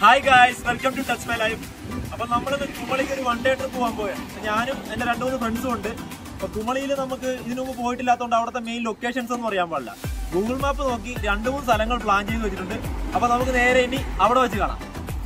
Hi guys welcome to touch my life അപ്പൊ നമ്മളിന്ന് കുമളിക്ക് ഒരു വൺ ഡേ ട്രിപ്പ് പോകാൻ പോയാ ഞാനും എന്റെ രണ്ടു മൂന്ന് ഫ്രണ്ട്സും ഉണ്ട് അപ്പൊ കുമളിയിൽ നമുക്ക് ഇതിനു മുമ്പ് പോയിട്ടില്ലാത്തതുകൊണ്ട് അവിടുത്തെ മെയിൻ ലൊക്കേഷൻസ് ഒന്നും അറിയാൻ പാടില്ല ഗൂഗിൾ മാപ്പ് നോക്കി രണ്ട് മൂന്ന് സ്ഥലങ്ങൾ പ്ലാൻ ചെയ്ത് വെച്ചിട്ടുണ്ട് അപ്പൊ നമുക്ക് നേരെ ഇനി അവിടെ വെച്ച് കാണാം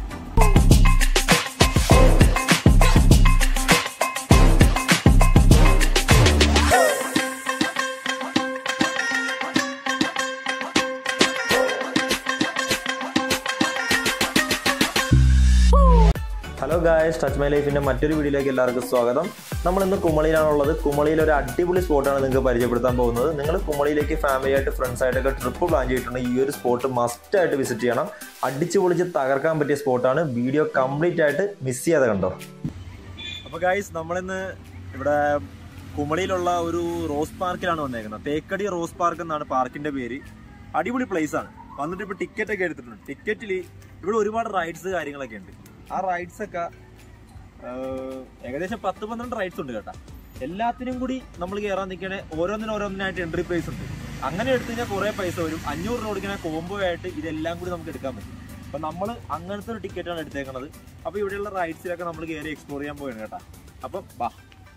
ഹലോ ഗായസ് ടച്ച് മൈ ലൈഫിന്റെ മറ്റൊരു വീഡിയോയിലേക്ക് എല്ലാവർക്കും സ്വാഗതം നമ്മൾ ഇന്ന് കുമളിയിലാണുള്ളത് കുമളിയിൽ ഒരു അടിപൊളി സ്പോട്ടാണ് നിങ്ങൾക്ക് പരിചയപ്പെടുത്താൻ പോകുന്നത് നിങ്ങൾ കുമളിയിലേക്ക് ഫാമിലി ആയിട്ട് ഫ്രണ്ട്സ് ആയിട്ടൊക്കെ ട്രിപ്പ് പ്ലാൻ ചെയ്തിട്ടുണ്ടെങ്കിൽ ഈ ഒരു സ്പോട്ട് മസ്റ്റ് ആയിട്ട് വിസിറ്റ് ചെയ്യണം അടിച്ചു പൊളിച്ച് തകർക്കാൻ പറ്റിയ സ്പോട്ടാണ് വീഡിയോ കംപ്ലീറ്റ് ആയിട്ട് മിസ് ചെയ്യാതെ കണ്ടോ അപ്പൊ ഗൈസ് നമ്മളിന്ന് ഇവിടെ കുമളിയിലുള്ള ഒരു റോസ് പാർക്കിലാണ് വന്നേക്കുന്നത് തേക്കടി റോസ് പാർക്ക് എന്നാണ് പാർക്കിന്റെ പേര് അടിപൊളി പ്ലേസ് ആണ് വന്നിട്ട് ഇപ്പൊ ടിക്കറ്റ് ഒക്കെ എടുത്തിട്ടുണ്ട് ടിക്കറ്റിൽ ഇവിടെ ഒരുപാട് റൈഡ്സ് കാര്യങ്ങളൊക്കെ ഉണ്ട് ആ റൈഡ്സ് ഒക്കെ ആഹ്, ഏകദേശം പത്ത് പന്ത്രണ്ട് റൈഡ്സ് ഉണ്ട് കേട്ടാ എല്ലാത്തിനും കൂടി നമ്മൾ കയറാൻ നിൽക്കണേ ഓരോന്നിനും ഓരോന്നിനായിട്ട് എൻട്രി പ്രൈസ് ഉണ്ട് അങ്ങനെ എടുത്തു കഴിഞ്ഞാൽ കുറെ പൈസ വരും അഞ്ഞൂറ് രൂപ കൊടുക്കുന്ന കോംബോ ആയിട്ട് ഇതെല്ലാം കൂടി നമുക്ക് എടുക്കാൻ പറ്റും അപ്പൊ നമ്മൾ അങ്ങനത്തെ ഒരു ടിക്കറ്റാണ് എടുത്തേക്കണത് അപ്പൊ ഇവിടെയുള്ള റൈഡ്സിലൊക്കെ നമ്മൾ കയറി എക്സ്പ്ലോർ ചെയ്യാൻ പോയാണ് കേട്ടാ അപ്പം വാ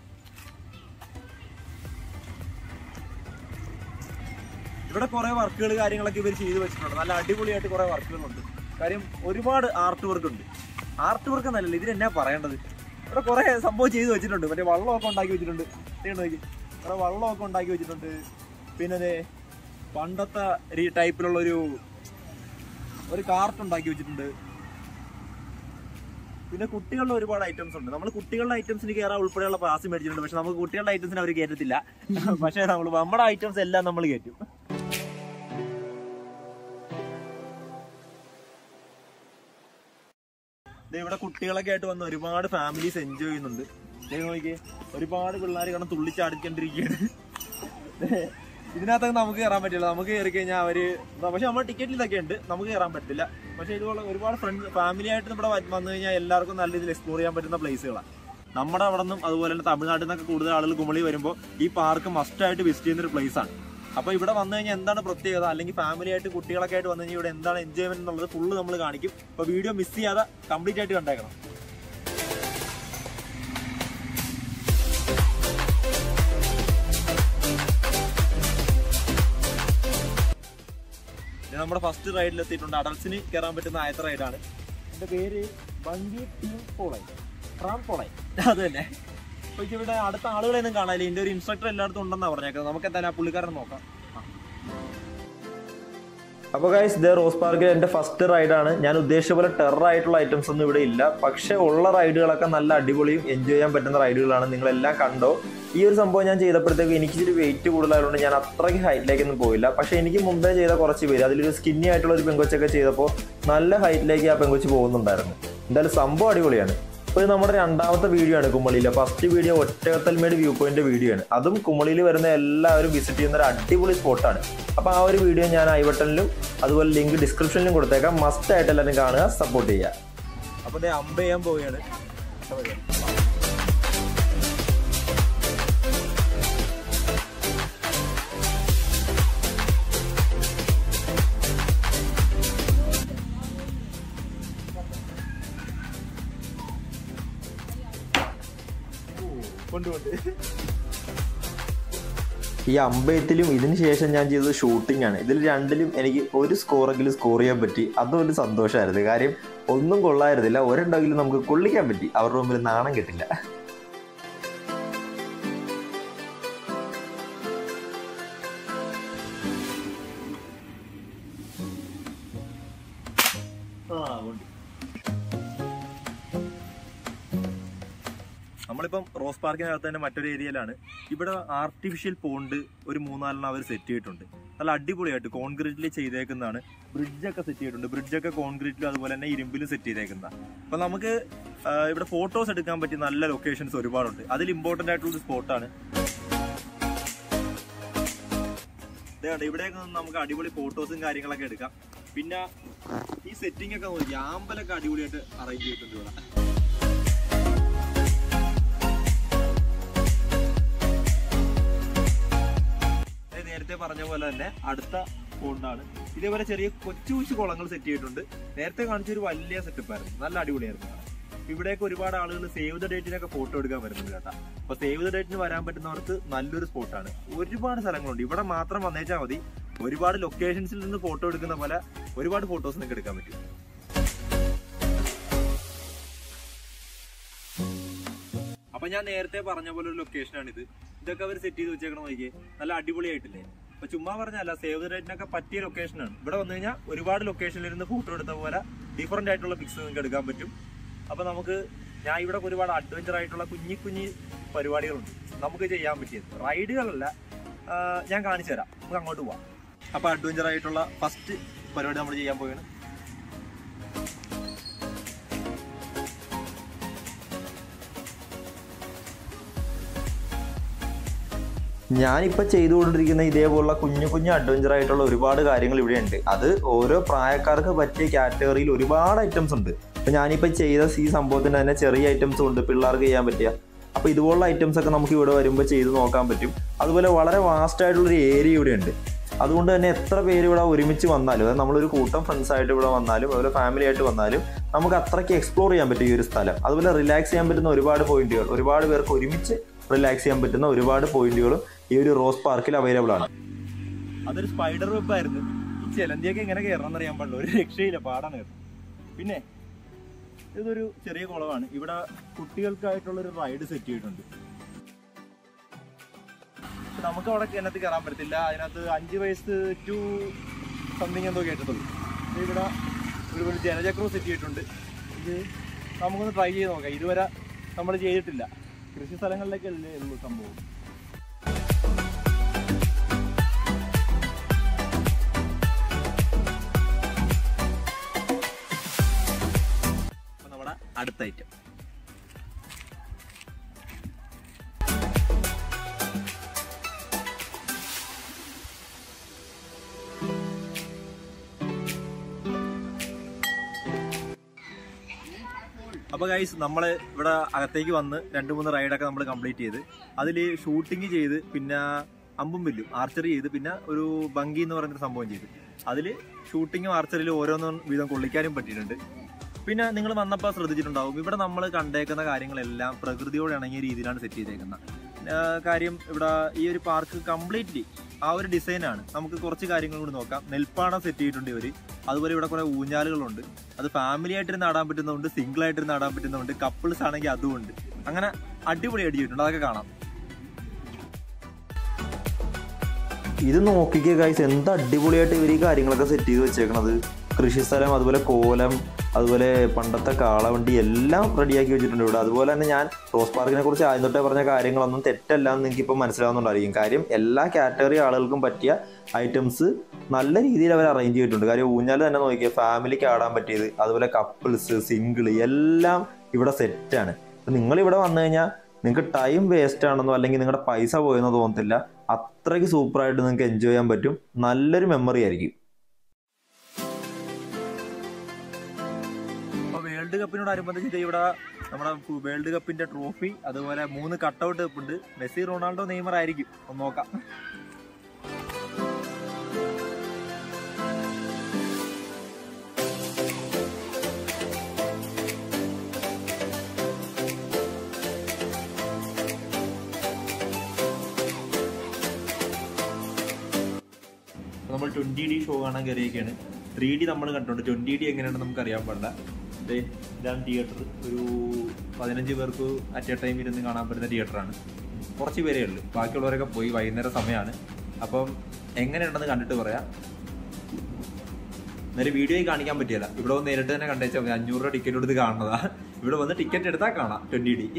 ഇവിടെ കുറെ വർക്കുകൾ കാര്യങ്ങളൊക്കെ ഇവർ ചെയ്തു വെച്ചിട്ടുണ്ട് നല്ല അടിപൊളിയായിട്ട് കുറെ വർക്കുകളുണ്ട് കാര്യം ഒരുപാട് ആർട്ട് വർക്ക് ഉണ്ട് ആർട്ട് വർക്ക് എന്നല്ലല്ലോ ഇതിനെന്നാ പറയേണ്ടത് ഇവിടെ കുറെ സംഭവം ചെയ്തു വെച്ചിട്ടുണ്ട് മറ്റേ വള്ളമൊക്കെ ഉണ്ടാക്കി വെച്ചിട്ടുണ്ട് ഇതേണ്ട നോക്കി ഇവിടെ വള്ളമൊക്കെ ഉണ്ടാക്കി വെച്ചിട്ടുണ്ട് പിന്നെ ദേ പണ്ടത്തെ ഈ ടൈപ്പിലുള്ള ഒരു ഒരു കാർട്ട് ഉണ്ടാക്കി വെച്ചിട്ടുണ്ട് പിന്നെ കുട്ടികളുടെ ഒരുപാട് ഐറ്റംസ് ഉണ്ട് നമ്മൾ കുട്ടികളുടെ ഐറ്റംസിന് കയറാൻ ഉൾപ്പെടെയുള്ള പാസ് മേടിച്ചിട്ടുണ്ട് പക്ഷെ നമുക്ക് കുട്ടികളുടെ ഐറ്റംസിന് അവർ കയറ്റത്തില്ല പക്ഷെ നമ്മൾ നമ്മുടെ ഐറ്റംസ് എല്ലാം നമ്മൾ കയറ്റും ദേ ഇവിടെ കുട്ടികളൊക്കെ ആയിട്ട് വന്ന് ഒരുപാട് ഫാമിലീസ് എൻജോയ് ചെയ്യുന്നുണ്ട് ദേ നോക്കിയേ ഒരുപാട് പിള്ളേർ കാരണം തുള്ളിച്ചാടിക്കൊണ്ടിരിക്കുകയാണ് ദേ, ഇതിനകത്തൊക്കെ നമുക്ക് കയറാൻ പറ്റില്ല നമുക്ക് കയറി കഴിഞ്ഞാൽ അവര് പക്ഷെ നമ്മുടെ ടിക്കറ്റിൽ ഇതൊക്കെ ഉണ്ട് നമുക്ക് കയറാൻ പറ്റില്ല പക്ഷെ ഇതുപോലെ ഒരുപാട് ഫ്രണ്ട്സ് ഫാമിലി ആയിട്ട് ഇവിടെ വ- വന്നു കഴിഞ്ഞാൽ എല്ലാവർക്കും നല്ല രീതിയിൽ എക്സ്പ്ലോർ ചെയ്യാൻ പറ്റുന്ന പ്ലേസുകളാണ് നമ്മുടെ അവിടെ നിന്നും അതുപോലെ തന്നെ തമിഴ്നാട്ടിൽ നിന്നൊക്കെ കൂടുതൽ ആളുകൾ കുമളി വരുമ്പോൾ ഈ പാർക്ക് മസ്റ്റ് ആയിട്ട് വിസിറ്റ് ചെയ്യുന്ന ഒരു പ്ലേസ് ആണ് അപ്പൊ ഇവിടെ വന്നു കഴിഞ്ഞാൽ എന്താണ് പ്രത്യേകത അല്ലെങ്കിൽ ഫാമിലി ആയിട്ട് കുട്ടികളൊക്കെ ആയിട്ട് വന്നു കഴിഞ്ഞാൽ ഇവിടെ എന്താണ് എൻജോയ്മെന്റ് എന്നുള്ളത് ഫുള്ള് നമ്മൾ കാണിക്കും അപ്പൊ വീഡിയോ മിസ് ചെയ്യാതെ കംപ്ലീറ്റ് ആയിട്ട് കണ്ടേക്കണം ഇത് നമ്മുടെ ഫസ്റ്റ് റൈഡിൽ എത്തിയിട്ടുണ്ട് അഡൽസിന് കയറാൻ പറ്റുന്ന ആദ്യത്തെ റൈഡാണ് എന്റെ പേര് ബങ്കി ടീം പോളൈ ട്രാം പോളൈ അത് തന്നെ അപ്പൊ എനിക്ക് ഇവിടെ അടുത്ത ആളുകളെയൊന്നും കാണാനില്ല ഇതിന്റെ ഒരു ഇൻസ്ട്രക്ടർ എല്ലായിടത്തും ഉണ്ടെന്നാ പറഞ്ഞേക്കുന്നത് നമുക്ക് എന്തായാലും ആ പുള്ളിക്കാരൻ നോക്കാം അപ്പോൾ ഗൈസ് ഇതേ റോസ് പാർക്കിൽ എൻ്റെ ഫസ്റ്റ് റൈഡാണ് ഞാൻ ഉദ്ദേശിച്ച പോലെ ടെറർ ആയിട്ടുള്ള ഐറ്റംസ് ഒന്നും ഇവിടെ ഇല്ല പക്ഷേ ഉള്ള റൈഡുകളൊക്കെ നല്ല അടിപൊളിയും എൻജോയ് ചെയ്യാൻ പറ്റുന്ന റൈഡുകളാണ് നിങ്ങളെല്ലാം കണ്ടോ ഈ ഒരു സംഭവം ഞാൻ ചെയ്തപ്പോഴത്തേക്ക് എനിക്ക് ഇച്ചിരി വെയിറ്റ് കൂടുതലായതുകൊണ്ട് ഞാൻ അത്രയ്ക്ക് ഹൈറ്റിലേക്കൊന്നും പോയില്ല പക്ഷേ എനിക്ക് മുമ്പേ ചെയ്ത കുറച്ച് പേര് അതിലൊരു സ്കിന്നി ആയിട്ടുള്ള ഒരു പെങ്കൊച്ചൊക്കെ ചെയ്തപ്പോൾ നല്ല ഹൈറ്റിലേക്ക് ആ പെങ്കൊച്ച് പോകുന്നുണ്ടായിരുന്നു എന്തായാലും സംഭവം അടിപൊളിയാണ് ഇപ്പോൾ ഇത് നമ്മുടെ രണ്ടാമത്തെ വീഡിയോ ആണ് കുമളിയിലെ ഫസ്റ്റ് വീഡിയോ ഒറ്റകത്തൽമേട് വ്യൂ പോയിന്റ് വീഡിയോ ആണ് അതും കുമളിയിൽ വരുന്ന എല്ലാവരും വിസിറ്റ് ചെയ്യുന്ന ഒരു അടിപൊളി സ്പോട്ടാണ് അപ്പോൾ ആ ഒരു വീഡിയോ ഞാൻ ഐ ബട്ടണിലും അതുപോലെ ലിങ്ക് ഡിസ്ക്രിപ്ഷനിലും കൊടുത്തേക്കാം മസ്റ്റ് ആയിട്ട് എല്ലാവരും കാണുക സപ്പോർട്ട് ചെയ്യുക അപ്പൊ ദേ അമ്പ ചെയ്യാൻ പോവുകയാണ് കൊണ്ടുകൊണ്ട് ഈ അമ്പയത്തിലും ഇതിന് ശേഷം ഞാൻ ചെയ്തത് ഷൂട്ടിംഗ് ആണ് ഇതിൽ രണ്ടിലും എനിക്ക് ഒരു സ്കോറെങ്കിലും സ്കോർ ചെയ്യാൻ പറ്റി അതും ഒരു സന്തോഷമായിരുന്നു കാര്യം ഒന്നും കൊള്ളായിരുന്നില്ല ഒരെണ്ടെങ്കിലും നമുക്ക് കൊള്ളിക്കാൻ പറ്റി അവരുടെ മുമ്പിൽ നാണം കിട്ടില്ല ആ കൊണ്ട് നമ്മളിപ്പം റോസ് പാർക്കിനകത്ത് തന്നെ മറ്റൊരു ഏരിയയിലാണ് ഇവിടെ ആർട്ടിഫിഷ്യൽ പോണ്ട് ഒരു മൂന്നാലെണ്ണം അവർ സെറ്റ് ചെയ്തിട്ടുണ്ട് നല്ല അടിപൊളിയായിട്ട് കോൺക്രീറ്റിൽ ചെയ്തേക്കുന്നതാണ് ബ്രിഡ്ജൊക്കെ സെറ്റ് ചെയ്തിട്ടുണ്ട് ബ്രിഡ്ജൊക്കെ കോൺക്രീറ്റിലും അതുപോലെ തന്നെ ഇരുമ്പിലും സെറ്റ് ചെയ്തേക്കുന്നതാണ് അപ്പൊ നമുക്ക് ആ, ഇവിടെ ഫോട്ടോസ് എടുക്കാൻ പറ്റിയ നല്ല ലൊക്കേഷൻസ് ഒരുപാടുണ്ട് അതിൽ ഇമ്പോർട്ടന്റ് ആയിട്ടുള്ള ഒരു സ്പോട്ടാണ് ഇതാണ് ഇവിടെയൊക്കെ നിന്ന് നമുക്ക് അടിപൊളി ഫോട്ടോസും കാര്യങ്ങളൊക്കെ എടുക്കാം പിന്നെ ഈ സെറ്റിംഗ് ഒക്കെ നോക്കി ആമ്പലൊക്കെ അടിപൊളിയായിട്ട് അറേഞ്ച് ചെയ്തിട്ടുണ്ട് ഇവിടെ ഞാൻ നേരത്തെ പറഞ്ഞ പോലെ തന്നെ അടുത്ത ഫോണ്ടാണ് ഇതേപോലെ ചെറിയ കൊച്ചു കൊച്ചു കുളങ്ങൾ സെറ്റ് ചെയ്തിട്ടുണ്ട് നേരത്തെ കാണിച്ച ഒരു വലിയ സെറ്റപ്പ് ആയിരുന്നു നല്ല അടിപൊളിയായിരുന്നു കാണാൻ. ഇവിടേക്ക് ഒരുപാട് ആളുകൾ സേവ് ദ ഡേറ്റിനൊക്കെ ഫോട്ടോ എടുക്കാൻ വരുന്നുണ്ട് കേട്ടാ അപ്പൊ സേവ് ദ ഡേറ്റിന് വരാൻ പറ്റുന്നവർക്ക് നല്ലൊരു സ്പോട്ടാണ് ഒരുപാട് സ്ഥലങ്ങളുണ്ട് ഇവിടെ മാത്രം വന്നേച്ചാൽ മതി ഒരുപാട് ലൊക്കേഷൻസിൽ നിന്ന് ഫോട്ടോ എടുക്കുന്ന പോലെ ഒരുപാട് ഫോട്ടോസ് നിങ്ങൾക്ക് എടുക്കാൻ പറ്റും അപ്പൊ ഞാൻ നേരത്തെ പറഞ്ഞ പോലെ ഒരു ലൊക്കേഷനാണ് ഇത് ഇതൊക്കെ അവർ സെറ്റ് ചെയ്ത് വെച്ചേക്കണം നോക്കിയേ നല്ല അടിപൊളിയായിട്ടില്ലേ അപ്പൊ ചുമ്മാ പറഞ്ഞല്ല സേവ് ദ ഡേറ്റിനൊക്കെ പറ്റിയ ലൊക്കേഷനാണ് ഇവിടെ വന്നു കഴിഞ്ഞാൽ ഒരുപാട് ലൊക്കേഷനിൽ ഇരുന്ന് ഫോട്ടോ എടുത്ത പോലെ ഡിഫറെന്റ് ആയിട്ടുള്ള പിക്സ് നിങ്ങൾക്ക് എടുക്കാൻ പറ്റും അപ്പൊ നമുക്ക് ഞാൻ ഇവിടെ ഒരുപാട് അഡ്വഞ്ചർ ആയിട്ടുള്ള കുഞ്ഞി കുഞ്ഞി പരിപാടികളുണ്ട് നമുക്ക് ചെയ്യാൻ പറ്റിയത് റൈഡുകളല്ല ആ, ഞാൻ കാണിച്ചു തരാം നമുക്ക് അങ്ങോട്ട് പോവാം അപ്പൊ അഡ്വഞ്ചർ ആയിട്ടുള്ള ഫസ്റ്റ് പരിപാടി നമ്മൾ ചെയ്യാൻ പോവുകയാണ് ഞാനിപ്പോൾ ചെയ്തുകൊണ്ടിരിക്കുന്ന ഇതേപോലുള്ള കുഞ്ഞു കുഞ്ഞു അഡ്വഞ്ചർ ആയിട്ടുള്ള ഒരുപാട് കാര്യങ്ങൾ ഇവിടെ ഉണ്ട് അത് ഓരോ പ്രായക്കാർക്ക് പറ്റിയ കാറ്റഗറിയിൽ ഒരുപാട് ഐറ്റംസ് ഉണ്ട് അപ്പോൾ ഞാനിപ്പോൾ ചെയ്ത ഈ സംഭവത്തിന് തന്നെ ചെറിയ ഐറ്റംസും ഉണ്ട് പിള്ളേർക്ക് ചെയ്യാൻ പറ്റിയ അപ്പോൾ ഇതുപോലുള്ള ഐറ്റംസ് ഒക്കെ നമുക്ക് ഇവിടെ വരുമ്പോൾ ചെയ്ത് നോക്കാൻ പറ്റും അതുപോലെ വളരെ വാസ്റ്റ് ആയിട്ടുള്ളൊരു ഏരിയ ഇവിടെ ഉണ്ട് അതുകൊണ്ട് തന്നെ എത്ര പേര് ഇവിടെ ഒരുമിച്ച് വന്നാലും അതായത് നമ്മളൊരു കൂട്ടം ഫ്രണ്ട്സ് ആയിട്ട് ഇവിടെ വന്നാലും അതുപോലെ ഫാമിലി ആയിട്ട് വന്നാലും നമുക്ക് അത്രയ്ക്ക് എക്സ്പ്ലോർ ചെയ്യാൻ പറ്റും ഈ ഒരു സ്ഥലം അതുപോലെ റിലാക്സ് ചെയ്യാൻ പറ്റുന്ന ഒരുപാട് പോയിന്റുകൾ ഒരുപാട് പേർക്ക് ഒരുമിച്ച് റിലാക്സ് ചെയ്യാൻ പറ്റുന്ന ഒരുപാട് പോയിന്റുകളും ഈ ഒരു റോസ് പാർക്കിൽ അവൈലബിൾ ആണ് അതൊരു സ്പൈഡർ വെബ് ആയിരുന്നു ഈ ചെലന്തിയൊക്കെ എങ്ങനെ കയറണം അറിയാൻ പാടില്ല ഒരു രക്ഷയില്ല പാടാണ് കേട്ടോ പിന്നെ ഇതൊരു ചെറിയ കുളമാണ് ഇവിടെ കുട്ടികൾക്കായിട്ടുള്ള ഒരു റൈഡ് സെറ്റ് ചെയ്തിട്ടുണ്ട് പക്ഷെ നമുക്ക് അവിടെ കിണറ്റ് കയറാൻ പറ്റത്തില്ല അതിനകത്ത് അഞ്ച് വയസ്സ് ടു സംതിങ് എന്തോ കേട്ടിട്ടുള്ളൂ ഇത് ഇവിടെ ഒരു ഒരു ജലചക്രവും സെറ്റ് ചെയ്തിട്ടുണ്ട് ഇത് നമുക്കൊന്ന് ട്രൈ ചെയ്ത് നോക്കാം ഇതുവരെ നമ്മൾ ചെയ്തിട്ടില്ല കൃഷി സ്ഥലങ്ങളിലൊക്കെ അല്ലേ ഉള്ളൂ സംഭവം അപ്പൊ നമ്മുടെ അടുത്ത ഐറ്റം അപ്പൊ ഗൈസ് നമ്മള് ഇവിടെ അകത്തേക്ക് വന്ന് രണ്ട് മൂന്ന് റൈഡൊക്കെ നമ്മൾ കംപ്ലീറ്റ് ചെയ്ത് അതിൽ ഷൂട്ടിംഗ് ചെയ്ത് പിന്നെ അമ്പും വില്ലും ആർച്ചറി ചെയ്ത് പിന്നെ ഒരു ബങ്കി എന്ന് പറയുന്ന ഒരു സംഭവം ചെയ്തു അതിൽ ഷൂട്ടിങ്ങും ആർച്ചറിയിലും ഓരോന്നും വീതം കൊള്ളിക്കാനും പറ്റിയിട്ടുണ്ട് പിന്നെ നിങ്ങൾ വന്നപ്പോൾ ശ്രദ്ധിച്ചിട്ടുണ്ടാവും ഇവിടെ നമ്മൾ കണ്ടേക്കുന്ന കാര്യങ്ങളെല്ലാം പ്രകൃതിയോട് ഇണങ്ങിയ രീതിയിലാണ് സെറ്റ് ചെയ്തേക്കുന്നത് ആ, കാര്യം ഇവിടെ ഈ ഒരു പാർക്ക് കംപ്ലീറ്റ്ലി ആ ഒരു ഡിസൈനാണ് നമുക്ക് കുറച്ച് കാര്യങ്ങൾ കൂടി നോക്കാം നെൽപ്പാടം സെറ്റ് ചെയ്തിട്ടുണ്ട് ഇവര് അതുപോലെ ഇവിടെ കുറെ ഊഞ്ഞാലുകളുണ്ട് അത് ഫാമിലി ആയിട്ടിരുന്ന് ആടാൻ പറ്റുന്നതുണ്ട് സിംഗിൾ ആയിട്ടിരുന്ന് ആടാൻ പറ്റുന്നതുണ്ട് കപ്പിൾസ് ആണെങ്കിൽ അതുമുണ്ട് അങ്ങനെ അടിപൊളി അടിച്ചിട്ടുണ്ട് അതൊക്കെ കാണാം ഇത് നോക്കിക്കേ ഗൈസ് എന്ത് അടിപൊളിയായിട്ട് ഇവർ ഈ കാര്യങ്ങളൊക്കെ സെറ്റ് ചെയ്ത് വെച്ചേക്കണത് കൃഷിസ്ഥലം അതുപോലെ കോലം അതുപോലെ പണ്ടത്തെ കാളവണ്ടി എല്ലാം റെഡിയാക്കി വെച്ചിട്ടുണ്ട് ഇവിടെ അതുപോലെ തന്നെ ഞാൻ റോസ് പാർക്കിനെ കുറിച്ച് ആദ്യം തൊട്ടേ പറഞ്ഞ കാര്യങ്ങളൊന്നും തെറ്റല്ല എന്ന് നിങ്ങൾക്ക് ഇപ്പം മനസ്സിലാവുന്നുണ്ടായിരിക്കും കാര്യം എല്ലാ കാറ്റഗറി ആളുകൾക്കും പറ്റിയ ഐറ്റംസ് നല്ല രീതിയിൽ അവർ അറേഞ്ച് ചെയ്തിട്ടുണ്ട് കാര്യം ഊഞ്ഞാൽ തന്നെ നോക്കിയാൽ ഫാമിലിക്ക് ആടാൻ പറ്റിയത് അതുപോലെ കപ്പിൾസ് സിംഗിൾ എല്ലാം ഇവിടെ സെറ്റാണ് നിങ്ങൾ ഇവിടെ വന്നു കഴിഞ്ഞാൽ നിങ്ങൾക്ക് ടൈം വേസ്റ്റ് ആണെന്നോ അല്ലെങ്കിൽ നിങ്ങളുടെ പൈസ പോയെന്നോ തോന്നത്തില്ല അത്രയ്ക്ക് സൂപ്പറായിട്ട് നിങ്ങൾക്ക് എൻജോയ് ചെയ്യാൻ പറ്റും നല്ലൊരു മെമ്മറി ആയിരിക്കും അപ്പൊ വേൾഡ് കപ്പിനോടനുബന്ധിച്ച് ഇവിടെ നമ്മുടെ വേൾഡ് കപ്പിന്റെ ട്രോഫി അതുപോലെ മൂന്ന് കട്ടൗട്ട് ഉണ്ട് മെസ്സി റൊണാൾഡോ നെയ്മർ ആയിരിക്കും ഒന്ന് നോക്കാം അപ്പൊ നമ്മൾ ട്വന്റി ഡി ഷോ കാണാൻ കയറിയൊക്കെയാണ് ത്രീ ഡി നമ്മൾ കണ്ടിട്ടുണ്ട് ട്വന്റി ഡി എങ്ങനെയാണെന്ന് നമുക്ക് അറിയാൻ പാടില്ല ദേ, ഇതാണ് തിയേറ്റർ ഒരു പതിനഞ്ച് പേർക്ക് അറ്റ് എ ടൈം ഇരുന്ന് കാണാൻ പറ്റുന്ന തിയേറ്ററാണ് കുറച്ച് പേരേ ഉള്ളൂ ബാക്കിയുള്ളവരൊക്കെ പോയി വൈകുന്നേരം സമയമാണ് അപ്പം എങ്ങനെയുണ്ടെന്ന് കണ്ടിട്ട് പറയാം എന്നാലും വീഡിയോയിൽ കാണിക്കാൻ പറ്റിയല്ല ഇവിടെ വന്ന് നേരിട്ട് തന്നെ കണ്ടേച്ചാൽ മതി അഞ്ഞൂറ് രൂപ ടിക്കറ്റ് എടുത്ത് കാണുന്നതാ ഇവിടെ വന്ന് ടിക്കറ്റ് എടുത്താൽ കാണാം ട്വന്റി ഡി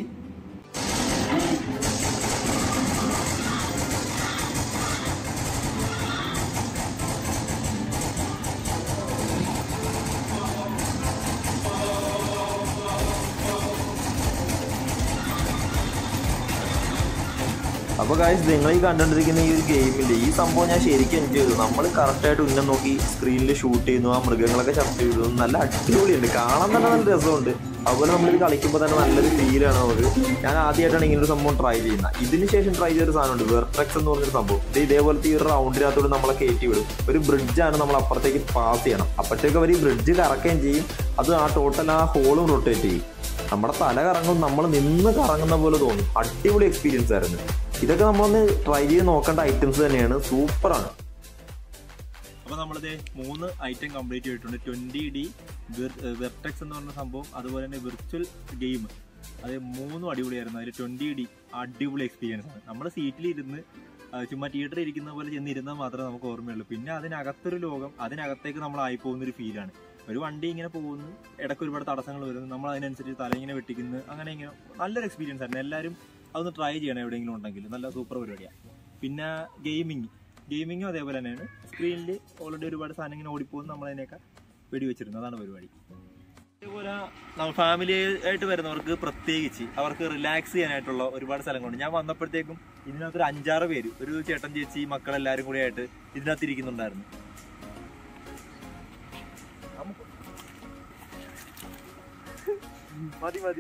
അപ്പോൾ കാര്യം നിങ്ങൾ ഈ കണ്ടുകൊണ്ടിരിക്കുന്ന ഈ ഒരു ഗെയിമിൽ ഈ സംഭവം ഞാൻ ശരിക്കും എൻജോയ് ചെയ്തു നമ്മൾ കറക്റ്റായിട്ട് ഉന്നം നോക്കി സ്ക്രീനിൽ ഷൂട്ട് ചെയ്യുന്നു ആ മൃഗങ്ങളൊക്കെ ചർച്ച ചെയ്തു നല്ല അടിപൊളിയുണ്ട് കാണാൻ തന്നെ നല്ല രസമുണ്ട് അതുപോലെ നമ്മളിത് കളിക്കുമ്പോൾ തന്നെ നല്ലൊരു ഫീലാണ് നമുക്ക് ഞാൻ ആദ്യമായിട്ടാണ് ഇങ്ങനെ ഒരു സംഭവം ട്രൈ ചെയ്യുന്നത് ഇതിന് ശേഷം ട്രൈ ചെയ്തൊരു സാധനമുണ്ട് വെർട്ടെക്സ് എന്ന് പറഞ്ഞൊരു സംഭവം ഇത് ഇതേപോലത്തെ ഈ ഒരു റൗണ്ടിനകത്തോട് നമ്മളെ കയറ്റി വിടും ഒരു ബ്രിഡ്ജാണ് നമ്മൾ അപ്പുറത്തേക്ക് പാസ് ചെയ്യണം അപ്പോഴത്തേക്ക് അവർ ഈ ബ്രിഡ്ജ് കറക്കുകയും ചെയ്യും അത് ആ ടോട്ടൽ ആ ഹോളും റൊട്ടേറ്റ് ചെയ്യും നമ്മുടെ തല കറങ്ങും നമ്മൾ നിന്ന് കറങ്ങുന്ന പോലെ തോന്നും അടിപൊളി എക്സ്പീരിയൻസ് ആയിരുന്നു ഇതൊക്കെ നമ്മളൊന്ന് ട്രൈ ചെയ്ത് നോക്കേണ്ട ഐറ്റംസ് തന്നെയാണ് സൂപ്പറാണ് അപ്പൊ നമ്മളിത് മൂന്ന് ഐറ്റം കംപ്ലീറ്റ് ചെയ്തിട്ടുണ്ട് ട്വന്റി ഡി വെർട്ടെക്സ് എന്ന് പറഞ്ഞ സംഭവം അതുപോലെ തന്നെ വിർച്വൽ ഗെയിം അത് മൂന്നും അടിപൊളിയായിരുന്നു അതിൽ ട്വന്റി ഡി അടിപൊളി എക്സ്പീരിയൻസ് ആണ് നമ്മൾ സീറ്റിലിരുന്ന് ആ, ചുമ്മാ തിയേറ്ററിൽ ഇരിക്കുന്ന പോലെ ചെന്നിരുന്നാൽ മാത്രമേ നമുക്ക് ഓർമ്മയുള്ളൂ പിന്നെ അതിനകത്തൊരു ലോകം അതിനകത്തേക്ക് നമ്മൾ ആയി പോകുന്ന ഒരു ഫീലാണ് ഒരു വണ്ടി ഇങ്ങനെ പോകുന്നു ഇടയ്ക്ക് ഒരുപാട് തടസ്സങ്ങൾ വരുന്നു നമ്മൾ അതിനനുസരിച്ച് തല ഇങ്ങനെ വെട്ടിക്കുന്നു അങ്ങനെ ഇങ്ങനെ നല്ലൊരു എക്സ്പീരിയൻസ് ആയിരുന്നു എല്ലാവരും അതൊന്ന് ട്രൈ ചെയ്യണം എവിടെയെങ്കിലും ഉണ്ടെങ്കിൽ നല്ല സൂപ്പർ പരിപാടിയാണ് പിന്നെ ഗെയിമിങ് ഗെയിമിങ്ങും അതേപോലെ തന്നെയാണ് സ്ക്രീനിൽ ഓൾറെഡി ഒരുപാട് സാധനം ഇങ്ങനെ ഓടിപ്പോകുന്നു നമ്മൾ അതിനെയൊക്കെ വെടിവെച്ചിരുന്നു അതാണ് പരിപാടി അതേപോലെ നമ്മൾ ഫാമിലി ആയിട്ട് വരുന്നവർക്ക് പ്രത്യേകിച്ച് അവർക്ക് റിലാക്സ് ചെയ്യാനായിട്ടുള്ള ഒരുപാട് സ്ഥലങ്ങളുണ്ട് ഞാൻ വന്നപ്പോഴത്തേക്കും ഇതിനകത്ത് ഒരു അഞ്ചാറ് പേര് ഒരു ചേട്ടൻ ചേച്ചി മക്കളെല്ലാവരും കൂടി ആയിട്ട് ഇതിനകത്ത് ഇരിക്കുന്നുണ്ടായിരുന്നു നമുക്ക് മതി മതി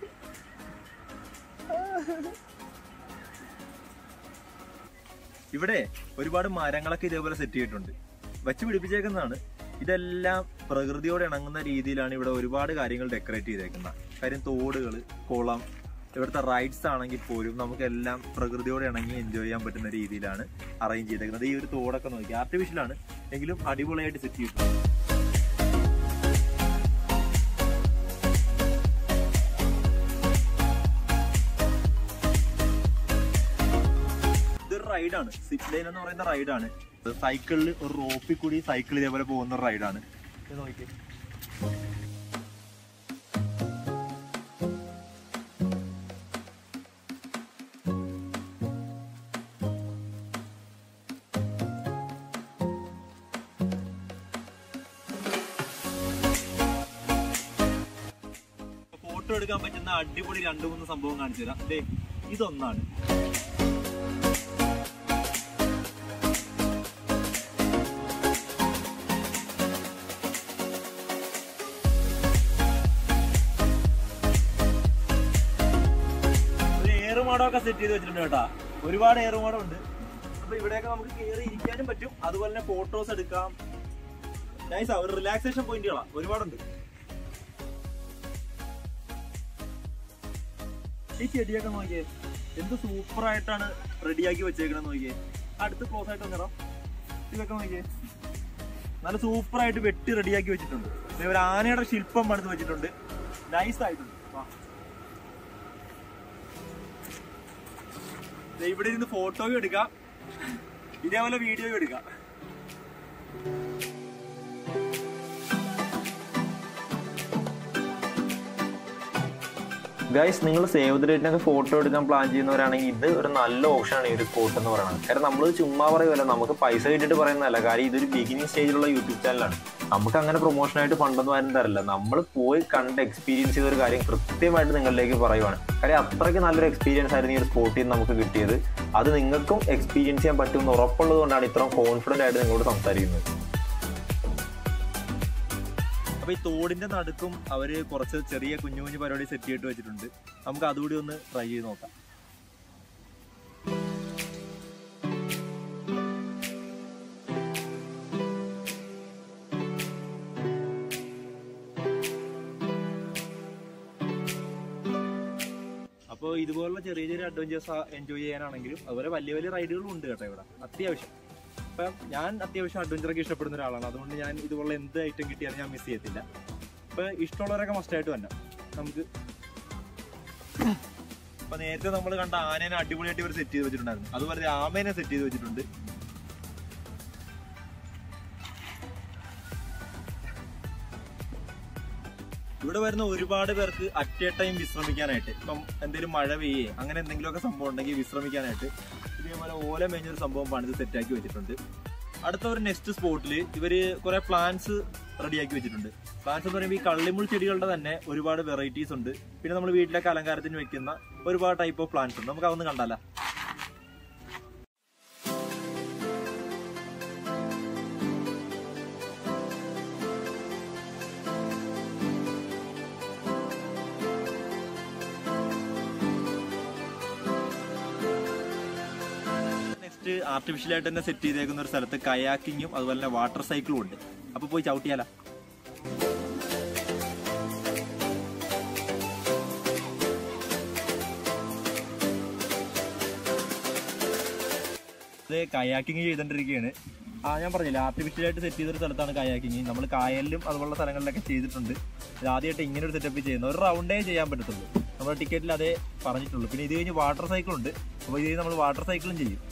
ഇവിടെ ഒരുപാട് മരങ്ങളൊക്കെ ഇതേപോലെ സെറ്റ് ചെയ്തിട്ടുണ്ട് വെച്ച് പിടിപ്പിച്ചേക്കുന്നതാണ് ഇതെല്ലാം പ്രകൃതിയോട് ഇണങ്ങുന്ന രീതിയിലാണ് ഇവിടെ ഒരുപാട് കാര്യങ്ങൾ ഡെക്കറേറ്റ് ചെയ്തേക്കുന്നത് കാര്യം തോടുകൾ കുളം ഇവിടുത്തെ റൈഡ്സ് ആണെങ്കിൽ പോലും നമുക്കെല്ലാം പ്രകൃതിയോട് ഇണങ്ങി എൻജോയ് ചെയ്യാൻ പറ്റുന്ന രീതിയിലാണ് അറേഞ്ച് ചെയ്തേക്കുന്നത് ഈ ഒരു തോടൊക്കെ നോക്കി ആർട്ടിഫിഷ്യലാണ് എങ്കിലും അടിപൊളിയായിട്ട് സെറ്റ് ചെയ്തിട്ടുണ്ട് ഇതൊരു റൈഡാണ് സിപ്പ് ലൈൻ എന്ന് പറയുന്ന റൈഡാണ് സൈക്കിളിൽ ഒരു റോപ്പിൽ കൂടി സൈക്കിൾ ഇതേപോലെ പോകുന്ന ഒരു റൈഡാണ് ഇത് നോക്കിയേ ഫോട്ടോ എടുക്കാൻ പറ്റുന്ന അടിപൊളി രണ്ടു മൂന്ന് സംഭവം കാണിച്ചു തരാം ദേ ഇതൊന്നാണ് ഒരു ഏറുമാടമൊക്കെ സെറ്റ് ചെയ്ത് വെച്ചിട്ടുണ്ട് കേട്ടാ ഒരുപാട് ഏറുമാടം ഉണ്ട് അപ്പൊ ഇവിടെയൊക്കെ നമുക്ക് കയറി ഇരിക്കാനും പറ്റും അതുപോലെ തന്നെ ഫോട്ടോസ് എടുക്കാം നൈസാ ഒരു റിലാക്സേഷൻ പോയിന്റുകളാ ഒരുപാടുണ്ട് ഈ ചെടിയൊക്കെ നോക്കിയേ എന്ത് സൂപ്പർ ആയിട്ടാണ് റെഡിയാക്കി വെച്ചേക്കണെന്ന് നോക്കിയേ അടുത്ത് ക്ലോസ് ആയിട്ട് വന്നിടാ ഇതൊക്കെ നോക്കിയേ നല്ല സൂപ്പർ ആയിട്ട് വെട്ടി റെഡിയാക്കി വെച്ചിട്ടുണ്ട് ദേ ഒരു ആനയുടെ ശില്പം പണിത് വെച്ചിട്ടുണ്ട് നൈസ് ആയിട്ടുണ്ട് വാ. ദേ ഇവിടെ ഇരുന്ന് ഫോട്ടോയും എടുക്കാം ഇതേപോലെ വീഡിയോയും എടുക്കാം ഗൈസ് നിങ്ങൾ സേവ് ദ ഡേറ്റിനൊക്കെ ഫോട്ടോ എടുക്കാൻ പ്ലാൻ ചെയ്യുന്നവരാണെങ്കിൽ ഇത് ഒരു നല്ല ഓപ്ഷനാണ് ഈ ഒരു സ്പോട്ട് എന്ന് പറയുന്നത് കാരണം നമ്മൾ ചുമ്മാ പറയുമല്ല നമുക്ക് പൈസ കിട്ടിയിട്ട് പറയുന്നതല്ല കാര്യം ഇതൊരു ബിഗിനിങ് സ്റ്റേജിലുള്ള യൂട്യൂബ് ചാനലാണ് നമുക്ക് അങ്ങനെ പ്രൊമോഷനായിട്ട് ഫണ്ടൊന്നും ആരും തരില്ല നമ്മൾ പോയി കണ്ട് എക്സ്പീരിയൻസ് ചെയ്ത ഒരു കാര്യം കൃത്യമായിട്ട് നിങ്ങളിലേക്ക് പറയുവാണ് കാര്യം അത്രയ്ക്ക് നല്ലൊരു എക്സ്പീരിയൻസ് ആയിരുന്നു ഈ ഒരു സ്പോട്ടിൽ നിന്ന് നമുക്ക് കിട്ടിയത് അത് നിങ്ങൾക്കും എക്സ്പീരിയൻസ് ചെയ്യാൻ പറ്റുമെന്ന് ഉറപ്പുള്ളത് കൊണ്ടാണ് ഇത്രയും കോൺഫിഡൻ്റ് ആയിട്ട് നിങ്ങളോട് സംസാരിക്കുന്നത് അപ്പൊ ഈ തോടിന്റെ നടുക്കും അവര് കുറച്ച് ചെറിയ കുഞ്ഞു കുഞ്ഞു പരിപാടി സെറ്റ് ചെയ്തിട്ട് വെച്ചിട്ടുണ്ട് നമുക്ക് അതുകൂടി ഒന്ന് ട്രൈ ചെയ്ത് നോക്കാം അപ്പോൾ ഇതുപോലുള്ള ചെറിയ ചെറിയ അഡ്വഞ്ചേഴ്സ് എൻജോയ് ചെയ്യാനാണെങ്കിലും അതുപോലെ വലിയ വലിയ റൈഡുകളും ഉണ്ട് കേട്ടോ ഇവിടെ അത്യാവശ്യം ഇപ്പം ഞാൻ അത്യാവശ്യം അഡ്വഞ്ചറൊക്കെ ഇഷ്ടപ്പെടുന്ന ഒരാളാണ് അതുകൊണ്ട് ഞാൻ ഇതുപോലുള്ള എന്ത് ഐറ്റം കിട്ടിയാലും ഞാൻ മിസ് ചെയ്യത്തില്ല ഇപ്പൊ ഇഷ്ടമുള്ളവരൊക്കെ മസ്റ്റായിട്ട് തന്നെ നമുക്ക് അപ്പൊ നേരത്തെ നമ്മൾ കണ്ട ആനേനെ അടിപൊളിയായിട്ട് ഇവർ സെറ്റ് ചെയ്ത് വെച്ചിട്ടുണ്ടായിരുന്നു അതുപോലെ ദേ ആമേനെ സെറ്റ് ചെയ്ത് വെച്ചിട്ടുണ്ട് ഇവിടെ വരുന്ന ഒരുപാട് പേർക്ക് അറ്റ് എ ടൈം വിശ്രമിക്കാനായിട്ട് ഇപ്പം എന്തെങ്കിലും മഴ പെയ്യേ അങ്ങനെ എന്തെങ്കിലുമൊക്കെ സംഭവം ഉണ്ടെങ്കിൽ വിശ്രമിക്കാനായിട്ട് ഇതേപോലെ ഓല മേഞ്ഞൊരു സംഭവം പണിത് സെറ്റാക്കി വെച്ചിട്ടുണ്ട് അടുത്ത ഒരു നെക്സ്റ്റ് സ്പോട്ടിൽ ഇവര് കുറെ പ്ലാന്റ്സ് റെഡിയാക്കി വെച്ചിട്ടുണ്ട് പ്ലാന്റ്സ് എന്ന് പറയുമ്പോൾ ഈ കള്ളിമുൾ ചെടികളുടെ തന്നെ ഒരുപാട് വെറൈറ്റീസ് ഉണ്ട് പിന്നെ നമ്മൾ വീട്ടിലൊക്കെ അലങ്കാരത്തിന് വെക്കുന്ന ഒരുപാട് ടൈപ്പ് ഓഫ് പ്ലാന്റ്സ് ഉണ്ട് നമുക്ക് അതൊന്ന് കണ്ടാലോ ജസ്റ്റ് ആർട്ടിഫിഷ്യലായിട്ട് തന്നെ സെറ്റ് ചെയ്തേക്കുന്ന ഒരു സ്ഥലത്ത് കയാക്കിങ്ങും അതുപോലെ തന്നെ വാട്ടർ സൈക്കിളും ഉണ്ട് അപ്പൊ പോയി ചവിട്ടിയാലോ ഇത് കയാക്കിങ് ചെയ്തോണ്ടിരിക്കുകയാണ് ആ ഞാൻ പറഞ്ഞില്ല ആർട്ടിഫിഷ്യലായിട്ട് സെറ്റ് ചെയ്തൊരു സ്ഥലത്താണ് കയാക്കിങ് നമ്മൾ കായലിലും അതുപോലുള്ള സ്ഥലങ്ങളിലൊക്കെ ചെയ്തിട്ടുണ്ട് ഇത് ആദ്യമായിട്ട് ഇങ്ങനെ ഒരു സെറ്റപ്പ് ചെയ്യുന്നത് ഒരു റൗണ്ടേ ചെയ്യാൻ പറ്റത്തുള്ളൂ നമ്മുടെ ടിക്കറ്റിൽ അതേ പറഞ്ഞിട്ടുള്ളൂ പിന്നെ ഇത് കഴിഞ്ഞ് വാട്ടർ സൈക്കിൾ ഉണ്ട് അപ്പോൾ ഇത് കഴിഞ്ഞ് നമ്മൾ വാട്ടർ സൈക്കിളും ചെയ്യും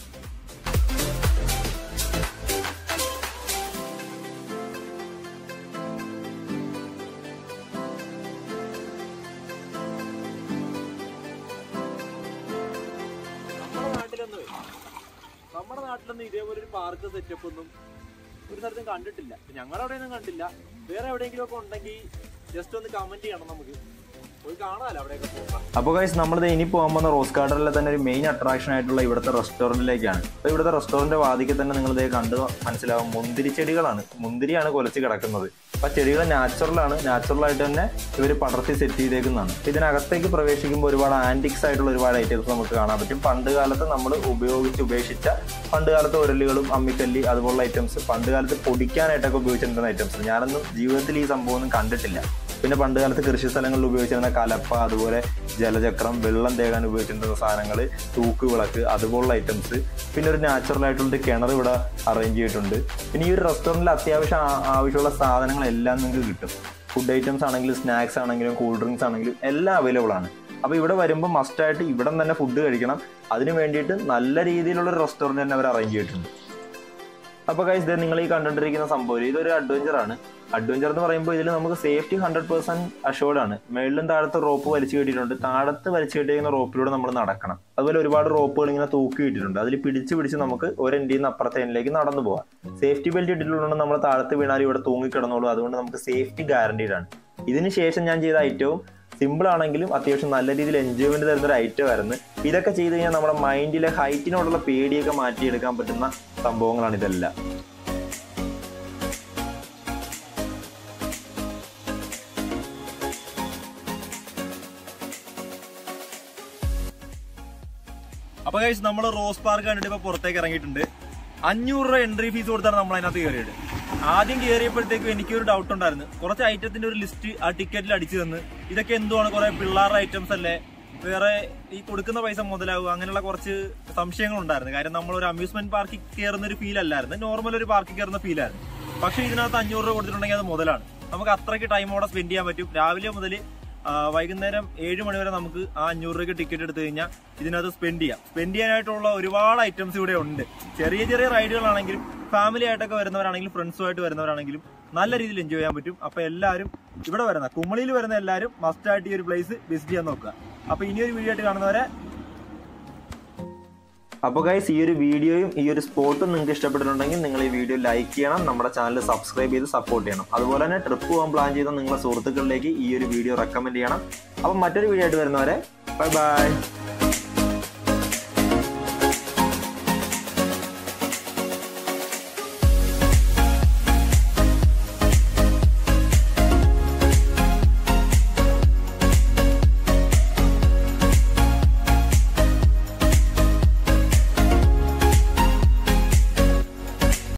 നമ്മുടെ നാട്ടിലൊന്നും നമ്മുടെ നാട്ടിലൊന്നും ഇതേപോലെ ഒരു പാർക്ക് സെറ്റപ്പ് ഒന്നും ഒരു സ്ഥലത്തും കണ്ടിട്ടില്ല ഞങ്ങളുടെ അവിടെയൊന്നും കണ്ടില്ല വേറെ എവിടെയെങ്കിലും ഒക്കെ ഉണ്ടെങ്കിൽ ജസ്റ്റ് ഒന്ന് കമന്റ് ചെയ്യണം നമുക്ക് പോയി കാണാമല്ലോ അവിടെയൊക്കെ പോകാം അപ്പോൾ ഗൈസ് നമ്മളിത് ഇനി പോകാൻ പോകുന്ന റോസ് ഗാർഡനിലെ തന്നെ ഒരു മെയിൻ അട്രാക്ഷൻ ആയിട്ടുള്ള ഇവിടുത്തെ റെസ്റ്റോറൻറ്റിലേക്കാണ് അപ്പോൾ ഇവിടുത്തെ റെസ്റ്റോറൻറ്റ് വാതിക്ക് തന്നെ നിങ്ങൾ ഇതേ കണ്ട് മനസ്സിലാവും മുന്തിരി ചെടികളാണ് മുന്തിരിയാണ് കൊലച്ച് കിടക്കുന്നത് അപ്പോൾ ചെടികൾ നാച്ചുറലാണ് നാച്ചുറൽ ആയിട്ട് തന്നെ ഇവർ പടർത്തി സെറ്റ് ചെയ്തേക്കുന്നതാണ് ഇതിനകത്തേക്ക് പ്രവേശിക്കുമ്പോൾ ഒരുപാട് ആൻറ്റിക്സ് ആയിട്ടുള്ള ഒരുപാട് ഐറ്റംസ് നമുക്ക് കാണാൻ പറ്റും പണ്ട് കാലത്ത് നമ്മൾ ഉപയോഗിച്ച് ഉപേക്ഷിച്ച പണ്ട് കാലത്തെ ഉരലുകളും അമ്മിക്കല്ലി അതുപോലുള്ള ഐറ്റംസ് പണ്ട് കാലത്ത് പൊടിക്കാനായിട്ടൊക്കെ ഉപയോഗിച്ചിരുന്ന ഐറ്റംസ് ഞാനൊന്നും ജീവിതത്തിൽ ഈ സംഭവം ഒന്നും കണ്ടിട്ടില്ല പിന്നെ പണ്ട് കാലത്ത് കൃഷി സ്ഥലങ്ങളിൽ ഉപയോഗിച്ചിരുന്ന കലപ്പ അതുപോലെ ജലചക്രം വെള്ളം തേകാൻ ഉപയോഗിച്ചിരുന്ന സാധനങ്ങൾ തൂക്ക് വിളക്ക് അതുപോലുള്ള ഐറ്റംസ് പിന്നെ ഒരു നാച്ചുറൽ ആയിട്ടുള്ള ഒരു കിണർ ഇവിടെ അറേഞ്ച് ചെയ്തിട്ടുണ്ട് പിന്നെ ഈ ഒരു റെസ്റ്റോറൻറ്റിൽ അത്യാവശ്യം ആ- ആവശ്യമുള്ള സാധനങ്ങളെല്ലാം നിങ്ങൾക്ക് കിട്ടും ഫുഡ് ഐറ്റംസ് ആണെങ്കിലും സ്നാക്സ് ആണെങ്കിലും കൂൾ ഡ്രിങ്ക്സ് ആണെങ്കിലും എല്ലാം അവൈലബിൾ ആണ് അപ്പോൾ ഇവിടെ വരുമ്പോൾ മസ്റ്റായിട്ട് ഇവിടെ തന്നെ ഫുഡ് കഴിക്കണം അതിന് വേണ്ടിയിട്ട് നല്ല രീതിയിലുള്ള ഒരു റെസ്റ്റോറൻറ്റ് തന്നെ അവർ അറേഞ്ച് ചെയ്തിട്ടുണ്ട് അപ്പോൾ ഗൈസ് ഇത് നിങ്ങൾ ഈ കണ്ടുകൊണ്ടിരിക്കുന്ന സംഭവം ഇതൊരു അഡ്വഞ്ചർ ആണ് അഡ്വഞ്ചർ എന്ന് പറയുമ്പോൾ ഇതിൽ നമുക്ക് സേഫ്റ്റി ഹൺഡ്രഡ് പെർസെന്റ് അഷോർഡ് ആണ് മേളിലും താഴത്ത് റോപ്പ് വലിച്ചു കെട്ടിയിട്ടുണ്ട് താഴത്ത് വലിച്ചു കെട്ടിയിരിക്കുന്ന റോപ്പിലൂടെ നമ്മൾ നടക്കണം അതുപോലെ ഒരുപാട് റോപ്പുകൾ ഇങ്ങനെ തൂക്കി ഇട്ടിട്ടുണ്ട് അതിൽ പിടിച്ച് പിടിച്ച് നമുക്ക് ഒരു എൻഡിൽ നിന്ന് അപ്പുറത്തെ എൻഡിലേക്ക് നടന്നു പോകാം സേഫ്റ്റി ബെൽറ്റ് ഇട്ടിട്ടുള്ളത് നമ്മൾ താഴത്ത് വീണാൽ ഇവിടെ തൂങ്ങിക്കിടന്നോളൂ അതുകൊണ്ട് നമുക്ക് സേഫ്റ്റി ഗ്യാരണ്ടീഡ് ആണ് ഇതിന് ശേഷം ഞാൻ ചെയ്ത ഐറ്റവും സിമ്പിൾ ആണെങ്കിലും അത്യാവശ്യം നല്ല രീതിയിൽ എൻജോയ്മെന്റ് തരുന്ന ഒരു ഐറ്റം ആയിരുന്നു ഇതൊക്കെ ചെയ്ത് കഴിഞ്ഞാൽ നമ്മുടെ മൈൻഡിലെ ഹൈറ്റിനോടുള്ള പേടിയൊക്കെ മാറ്റിയെടുക്കാൻ പറ്റുന്ന സംഭവങ്ങളാണ് ഇതെല്ലാം അപ്പൊ കഴിച്ച് നമ്മൾ റോസ് പാർക്ക് കണ്ടിട്ട് ഇപ്പൊ പുറത്തേക്ക് ഇറങ്ങിയിട്ടുണ്ട് അഞ്ഞൂറ് രൂപ എൻട്രി ഫീസ് കൊടുത്താണ് നമ്മൾ അതിനകത്ത് കയറിയത് ആദ്യം കയറിയപ്പോഴത്തേക്കും എനിക്കൊരു ഡൗട്ട് ഉണ്ടായിരുന്നു കുറച്ച് ഐറ്റത്തിന്റെ ഒരു ലിസ്റ്റ് ആ ടിക്കറ്റിൽ അടിച്ചു തന്ന് ഇതൊക്കെ എന്തുവാണ് കുറെ പിള്ളേരുടെ ഐറ്റംസ് അല്ലേ വേറെ ഈ കൊടുക്കുന്ന പൈസ മുതലാവുക അങ്ങനെയുള്ള കുറച്ച് സംശയങ്ങൾ ഉണ്ടായിരുന്നു കാര്യം നമ്മൾ ഒരു അമ്യൂസ്മെന്റ് പാർക്കിൽ കയറുന്ന ഒരു ഫീൽ അല്ലായിരുന്നു നോർമൽ ഒരു പാർക്കിൽ കയറുന്ന ഫീൽ ആയിരുന്നു പക്ഷെ ഇതിനകത്ത് അഞ്ഞൂറ് രൂപ കൊടുത്തിട്ടുണ്ടെങ്കിൽ അത് മുതലാണ് നമുക്ക് അത്രയ്ക്ക് ടൈം അവിടെ സ്പെൻഡ് ചെയ്യാൻ പറ്റും രാവിലെ മുതൽ ആ, വൈകുന്നേരം ഏഴ് മണി വരെ നമുക്ക് ആ അഞ്ഞൂറ് രൂപയ്ക്ക് ടിക്കറ്റ് എടുത്തു കഴിഞ്ഞാൽ ഇതിനകത്ത് സ്പെൻഡ് ചെയ്യാം സ്പെൻഡ് ചെയ്യാനായിട്ടുള്ള ഒരുപാട് ഐറ്റംസ് ഇവിടെ ഉണ്ട് ചെറിയ ചെറിയ റൈഡുകളാണെങ്കിലും ഫാമിലി ആയിട്ടൊക്കെ വരുന്നവരാണെങ്കിലും ഫ്രണ്ട്സുമായിട്ട് വരുന്നവരാണെങ്കിലും നല്ല രീതിയിൽ എൻജോയ് ചെയ്യാൻ പറ്റും അപ്പൊ എല്ലാവരും ഇവിടെ വരുന്ന കുമളിയിൽ വരുന്ന എല്ലാവരും മസ്റ്റ് ആയിട്ട് ഈ ഒരു പ്ലേസ് വിസിറ്റ് ചെയ്യാൻ നോക്കുക അപ്പൊ ഇനിയൊരു വീഡിയോ ആയിട്ട് കാണുന്നവരെ അപ്പോൾ ഗൈസ് ഈ ഒരു വീഡിയോയും ഈ ഒരു സ്പോട്ടും നിങ്ങൾക്ക് ഇഷ്ടപ്പെട്ടിട്ടുണ്ടെങ്കിൽ നിങ്ങൾ ഈ വീഡിയോ ലൈക്ക് ചെയ്യണം നമ്മുടെ ചാനൽ സബ്സ്ക്രൈബ് ചെയ്ത് സപ്പോർട്ട് ചെയ്യണം അതുപോലെ തന്നെ ട്രിപ്പ് പോകാൻ പ്ലാൻ ചെയ്ത നിങ്ങളുടെ സുഹൃത്തുക്കളിലേക്ക് ഈ ഒരു വീഡിയോ റെക്കമെൻഡ് ചെയ്യണം അപ്പം മറ്റൊരു വീഡിയോ ആയിട്ട് വരുന്നവരെ ബൈ ബൈ